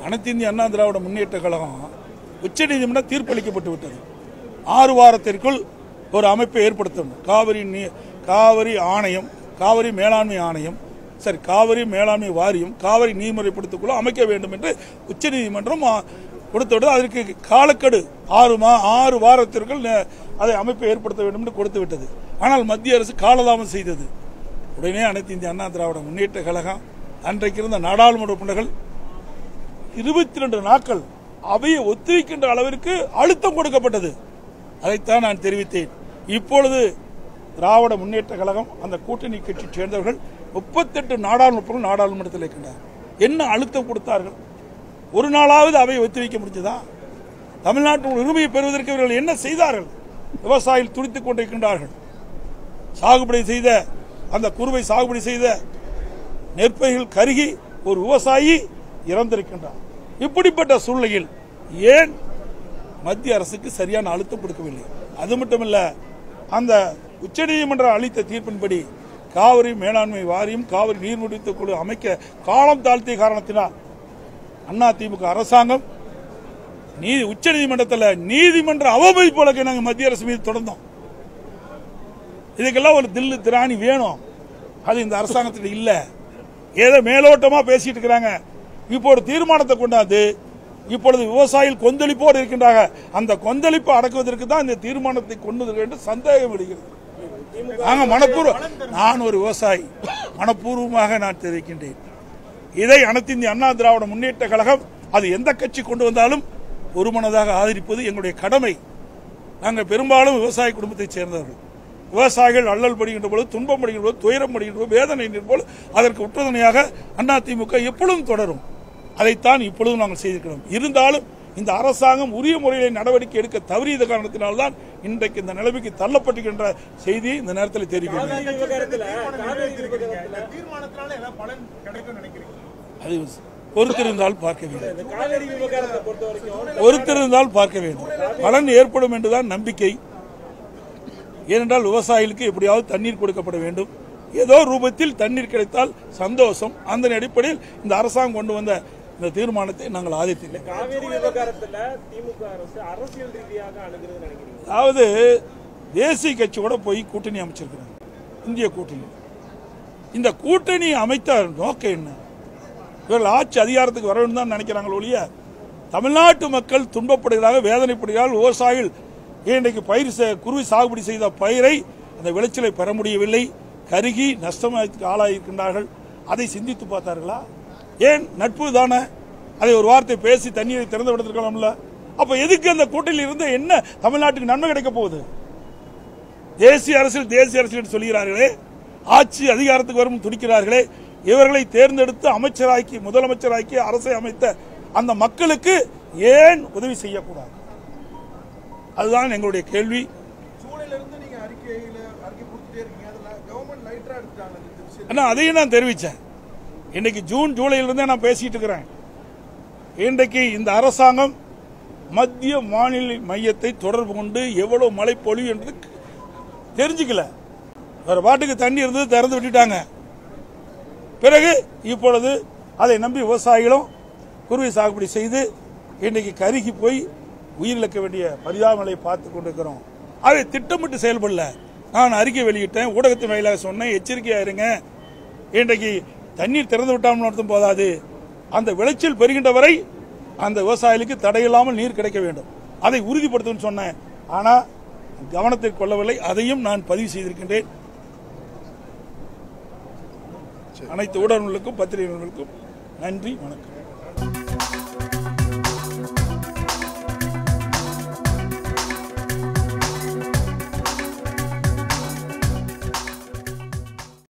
அனைத்து இந்திய அண்ணா திராவிட முன்னேற்ற கழகம் உச்சநீதிமன்றம் தீர்ப்பளிக்கப்பட்டு விட்டது ஆறு வாரத்திற்குள் ஒரு அமைப்பை ஏற்படுத்தணும் காவிரி நீ- காவிரி ஆணையம் காவிரி மேலாண்மை ஆணையம் சரி காவிரி மேலாண்மை வாரியம் காவிரி நீர்முறைப்படுத்திக்குள்ள அமைக்க வேண்டும் என்று உச்சநீதிமன்றம் ஆ, கொடுத்துவிட்டது அதற்கு காலக்கெடு ஆறு மா ஆறு வாரத்திற்குள் ந- அதை அமைப்பை ஏற்படுத்த வேண்டும் என்று கொடுத்து விட்டது ஆனால் மத்திய அரசு காலதாமம் செய்தது உடனே அனைத்து இந்திய அண்ணா திராவிட முன்னேற்ற கழகம் அன்றைக்கு இருந்த நாடாளுமன்ற உறுப்பினர்கள் இருபத்தி ரெண்டு நாட்கள் அவையை ஒத்திவைக்கின்ற அளவிற்கு அழுத்தம் கொடுக்கப்பட்டது அதைத்தான் நான் தெரிவித்தேன் இப்பொழுது திராவிட முன்னேற்ற கழகம் அந்த கூட்டணி கட்சி சேர்ந்தவர்கள் முப்பத்தெட்டு நாடாளுமன்ற நாடாளுமன்றத்தில் இருக்கின்றார் என்ன அழுத்தம் கொடுத்தார்கள் ஒரு நாளாவது அவையை ஒத்திவைக்க முடிஞ்சதா தமிழ்நாட்டின் உரிமையை பெறுவதற்கு இவர்கள் என்ன செய்தார்கள் விவசாயிகள் துடித்துக் கொண்டிருக்கின்றார்கள் சாகுபடி செய்த அந்த குறுவை சாகுபடி செய்த நெற்பயிர்கள் கருகி ஒரு விவசாயி இறந்திருக்கின்றார் இப்படிப்பட்ட சூழ்நிலையில் ஏன் மத்திய அரசுக்கு சரியான அழுத்தம் கொடுக்கவில்லை அது மட்டுமல்ல அந்த உச்சநீதிமன்றம் அளித்த தீர்ப்பின்படி காவிரி மேலாண்மை வாரியம் காவிரி நீர்முடித்த குழு அமைக்க காலம் தாழ்த்திய காரணத்தினால் அண்ணா திமுக அரசாங்கம் நீதி உச்சநீதிமன்றத்தில் நீதிமன்ற அவமதிப்பு வழக்கை நாங்கள் மத்திய அரசு மீது தொடர்ந்தோம் இதுக்கெல்லாம் ஒரு தில்லு திராணி வேணும் அது இந்த அரசாங்கத்தில் இல்ல ஏதோ மேலோட்டமா பேசிட்டு இருக்கிறாங்க இப்போ ஒரு தீர்மானத்தை கொண்டாந்து இப்பொழுது விவசாயிகள் கொந்தளிப்போடு இருக்கின்றாங்க அந்த கொந்தளிப்பை அடக்குவதற்கு தான் இந்த தீர்மானத்தை கொண்டு வந்திருக்கிறது என்று சந்தேகம் விடுகிறது நாங்க மனப்பூர்வ நான் ஒரு விவசாயி மனப்பூர்வமாக நான் தெரிவிக்கின்றேன் இதை அனைத்து இந்திய அண்ணா திராவிட முன்னேற்ற கழகம் அது எந்த கட்சி கொண்டு வந்தாலும் ஒருமனதாக ஆதரிப்பது எங்களுடைய கடமை நாங்கள் பெரும்பாலும் விவசாய குடும்பத்தைச் சேர்ந்தவர்கள் விவசாயிகள் அல்லல் படுகின்ற பொழுது துன்பம் படுகின்ற போது துயரம் படுகின்ற போது வேதனை என்கின்ற போது அதற்கு உற்றுதுணையாக அதிமுக எப்பொழுதும் தொடரும் அதைத்தான் இப்பொழுதும் நாங்கள் செய்திருக்கிறோம் இருந்தாலும் இந்த அரசாங்கம் உரிய முறையில் நடவடிக்கை எடுக்க தவறியத காரணத்தினால்தான் இன்றைக்கு இந்த நிலைமைக்கு தள்ளப்பட்டுகின்ற செய்தியை இந்த நேரத்தில் தெரிவிக்கிறேன் காவிரி விவகாரத்துல காவிரி விவகாரத்துல இந்த தீர்மானத்தினால ஏதாவது பலன் கிடைக்கும்னு நினைக்கிறீங்க அது பொறுத்திருந்தால் பார்க்க வேண்டும் இந்த காவிரி விவகாரத்தை பொறுத்த வரைக்கும் பொறுத்திருந்தால் பார்க்க வேண்டும் பலன் ஏற்படும் என்றுதான் நம்பிக்கை ஏனென்றால் விவசாயிகளுக்கு எப்படியாவது தண்ணீர் கொடுக்கப்பட வேண்டும் ஏதோ ரூபத்தில் தண்ணீர் கிடைத்தால் சந்தோஷம் அந்த அடிப்படையில் இந்த அரசாங்கம் கொண்டு வந்த இந்த தீர்மானத்தை நாங்கள் ஆதரித்தோம் காவிரி விவகாரத்துல திமுக அரசு அரசியல் ரீதியாக அணுகுறது நினைக்கிறீங்க அதாவது தேசிய கட்சி கூட போய் கூட்டணி அமைச்சிருக்கிறாங்க இந்திய கூட்டணி இந்த கூட்டணி அமைத்த நோக்கம் என்ன இவர்கள் ஆட்சி அதிகாரத்துக்கு வர வேண்டும் தான் நினைக்கிறாங்க ஒழிய தமிழ்நாட்டு மக்கள் துன்பப்படுகிறார்கள் வேதனைப்படுகிறார்கள் விவசாயிகள் இன்றைக்கு பயிர் செ- குருவி சாகுபடி செய்த பயிரை அந்த விளைச்சலை பெற முடியவில்லை கருகி நஷ்டமாக்கு ஆளாயிருக்கின்றார்கள் அதை சிந்தித்து பார்த்தார்களா ஏன் நட்பு தானே அதை ஒரு வார்த்தை பேசி தண்ணீரை திறந்து விடுத்திருக்கலாம்ல அப்ப எதுக்கு அந்த கூட்டணியில் இருந்து என்ன தமிழ்நாட்டுக்கு நன்மை கிடைக்க போகுது தேசிய அரசியல் தேசிய அரசியல் என்று சொல்கிறார்களே ஆட்சி அதிகாரத்துக்கு வரும் துடிக்கிறார்களே இவர்களை தேர்ந்தெடுத்து அமைச்சராக்கி முதலமைச்சராக்கி அரசை அமைத்த அந்த மக்களுக்கு ஏன் உதவி செய்யக்கூடாது அதுதான் எங்களுடைய கேள்வி ஜூலைல இருந்து நீங்க அறிக்கையில அறிக்கை கொடுத்துட்டே இருக்கீங்க அதுல கவர்மெண்ட் லைட்டரா எடுத்துட்டாங்க இந்த விஷயம் ஆனா அதையும் நான் தெரிவிச்சேன் இன்னைக்கு ஜூன் ஜூலையில இருந்தே நான் பேசிட்டு இருக்கிறேன் இன்றைக்கு இந்த அரசாங்கம் மத்திய மாநில மையத்தை தொடர்பு கொண்டு எவ்வளவு மழை பொழிவு என்று தெரிஞ்சுக்கல வேற பாட்டுக்கு தண்ணி இருந்தது திறந்து விட்டுட்டாங்க பிறகு இப்பொழுது அதை நம்பி விவசாயிகளும் குருவி சாகுபடி செய்து இன்றைக்கு கருகி போய் உயிரிழக்க வேண்டிய பரிதாபங்களை பார்த்து கொண்டிருக்கிறோம் அதை திட்டமிட்டு செயல்படல நான் அறிக்கை வெளியிட்டேன் ஊடகத்தின் வாயிலாக சொன்னேன் எச்சரிக்கையா இருங்க இன்றைக்கு தண்ணீர் திறந்து விட்டாமல் நடத்தும் போதாது அந்த விளைச்சல் பெறுகின்ற வரை அந்த விவசாயிகளுக்கு தடையில்லாமல் நீர் கிடைக்க வேண்டும் அதை உறுதிப்படுத்தும் சொன்னேன் ஆனா கவனத்தில் கொள்ளவில்லை அதையும் நான் பதிவு செய்திருக்கின்றேன் அனைத்து ஊடகங்களுக்கும் பத்திரிகைகளுக்கும் நன்றி வணக்கம்